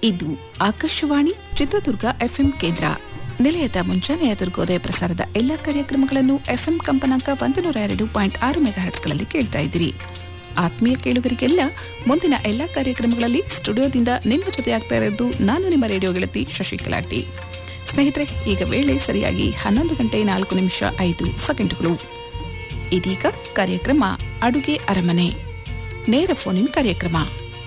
ಇದು ಆಕಾಶವಾಣಿ ಚಿತ್ರದುರ್ಗ ಎಫ್ಎಂ ಕೇಂದ್ರ ನಿಲಯದ ಮುಂಜಾನೆಯ ದುರ್ಗೋದಯ ಪ್ರಸಾರದ ಎಲ್ಲ ಕಾರ್ಯಕ್ರಮಗಳನ್ನು ಎಫ್ಎಂ ಕಂಪನಾಂಕ ಒಂದು ನೂರ ಎರಡು ಪಾಯಿಂಟ್ ಆರು ಮೆಗಾಹರ್ಟ್ಸ್ಗಳಲ್ಲಿ ಕೇಳ್ತಾ ಇದ್ದೀರಿ ಆತ್ಮೀಯ ಕೇಳುಗರಿಗೆಲ್ಲ ಮುಂದಿನ ಎಲ್ಲ ಕಾರ್ಯಕ್ರಮಗಳಲ್ಲಿ ಸ್ಟುಡಿಯೋದಿಂದ ನಿಮ್ಮ ಜೊತೆ ಆಗ್ತಾ ಇರೋದು ನಾನು ನಿಮ್ಮ ರೇಡಿಯೋ ಗೆಳತಿ ಶಶಿಕಲಾ ಟಿ ಸ್ನೇಹಿತರೆ ಈಗ ವೇಳೆ ಸರಿಯಾಗಿ ಹನ್ನೊಂದು ಗಂಟೆ ನಾಲ್ಕು ನಿಮಿಷ ಐದು ಸೆಕೆಂಡುಗಳು ಇದೀಗ ಕಾರ್ಯಕ್ರಮ ಅಡುಗೆ ಅರಮನೆ ನೇರ ಫೋನಿನ್ ಕಾರ್ಯಕ್ರಮ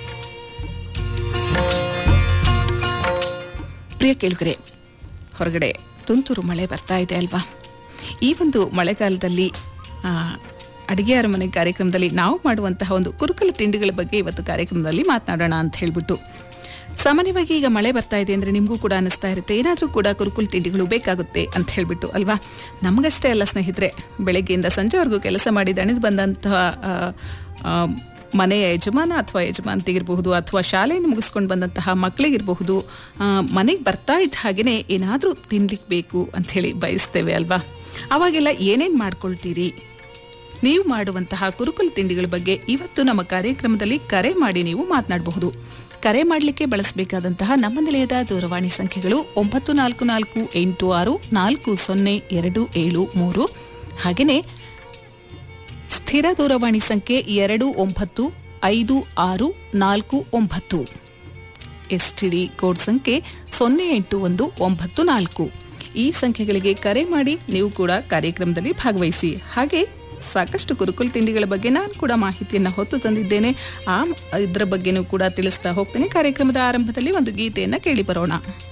ಪ್ರಿಯ ಕೇಳುಗರೆ ಹೊರಗಡೆ ತುಂತುರು ಮಳೆ ಬರ್ತಾ ಇದೆ ಅಲ್ವಾ ಈ ಒಂದು ಮಳೆಗಾಲದಲ್ಲಿ ಆ, ಅಡುಗೆ ಅರಮನೆ ಕಾರ್ಯಕ್ರಮದಲ್ಲಿ ನಾವು ಮಾಡುವಂತಹ ಒಂದು ಕುರುಕಲು ತಿಂಡಿಗಳ ಬಗ್ಗೆ ಇವತ್ತು ಕಾರ್ಯಕ್ರಮದಲ್ಲಿ ಮಾತನಾಡೋಣ ಅಂತ ಹೇಳ್ಬಿಟ್ಟು ಸಾಮಾನ್ಯವಾಗಿ ಈಗ ಮಳೆ ಬರ್ತಾ ಇದೆ ಅಂದರೆ ನಿಮಗೂ ಕೂಡ ಅನಿಸ್ತಾ ಇರುತ್ತೆ ಏನಾದರೂ ಕೂಡ ಕುರುಕುಲು ತಿಂಡಿಗಳು ಬೇಕಾಗುತ್ತೆ ಅಂತ ಹೇಳ್ಬಿಟ್ಟು ಅಲ್ವಾ ನಮಗಷ್ಟೇ ಅಲ್ಲ ಸ್ನೇಹಿತರೆ ಬೆಳಗ್ಗೆಯಿಂದ ಸಂಜೆವರೆಗೂ ಕೆಲಸ ಮಾಡಿ ದಣಿದು ಬಂದಂತಹ ಆ, ಆ, ಮನೆಯ ಯಜಮಾನ ಅಥವಾ ಯಜಮಾನತಿಗಿರಬಹುದು ಅಥವಾ ಶಾಲೆಯನ್ನು ಮುಗಿಸ್ಕೊಂಡು ಬಂದಂತಹ ಮಕ್ಕಳಿಗಿರಬಹುದು ಮನೆಗೆ ಬರ್ತಾ ಇದ್ದ ಹಾಗೆಯೇ ಏನಾದರೂ ತಿನ್ಲಿಕ್ಕೆ ಬೇಕು ಅಂಥೇಳಿ ಬಯಸ್ತೇವೆ ಅಲ್ವಾ ಅವಾಗೆಲ್ಲ ಏನೇನು ಮಾಡ್ಕೊಳ್ತೀರಿ ನೀವು ಮಾಡುವಂತಹ ಕುರುಕುಲು ತಿಂಡಿಗಳ ಬಗ್ಗೆ ಇವತ್ತು ನಮ್ಮ ಕಾರ್ಯಕ್ರಮದಲ್ಲಿ ಕರೆ ಮಾಡಿ ನೀವು ಮಾತನಾಡಬಹುದು ಕರೆ ಮಾಡಲಿಕ್ಕೆ ಬಳಸಬೇಕಾದಂತಹ ನಮ್ಮ ನಿಲಯದ ದೂರವಾಣಿ ಸಂಖ್ಯೆಗಳು ಒಂಬತ್ತು ನಾಲ್ಕು ನಾಲ್ಕು ಎಂಟು ಆರು ನಾಲ್ಕು ಸೊನ್ನೆ ಎರಡು ಏಳು ಮೂರು ಹಾಗೆಯೇ ಸ್ಥಿರ ದೂರವಾಣಿ ಸಂಖ್ಯೆ ಎರಡು ಒಂಬತ್ತು ಐದು ಆರು ನಾಲ್ಕು ಒಂಬತ್ತು ಎಸ್ಟಿಡಿ ಕೋಡ್ ಸಂಖ್ಯೆ ಸೊನ್ನೆ ಎಂಟು ಒಂದು ಒಂಬತ್ತು ನಾಲ್ಕು ಈ ಸಂಖ್ಯೆಗಳಿಗೆ ಕರೆ ಮಾಡಿ ನೀವು ಕೂಡ ಕಾರ್ಯಕ್ರಮದಲ್ಲಿ ಭಾಗವಹಿಸಿ ಹಾಗೆ ಸಾಕಷ್ಟು ಕುರುಕುಲು ತಿಂಡಿಗಳ ಬಗ್ಗೆ ನಾನು ಕೂಡ ಮಾಹಿತಿಯನ್ನು ಹೊತ್ತು ತಂದಿದ್ದೇನೆ ಆ ಇದರ ಬಗ್ಗೆನೂ ಕೂಡ ತಿಳಿಸ್ತಾ ಹೋಗ್ತೇನೆ ಕಾರ್ಯಕ್ರಮದ ಆರಂಭದಲ್ಲಿ ಒಂದು ಗೀತೆಯನ್ನು ಕೇಳಿ ಬರೋಣ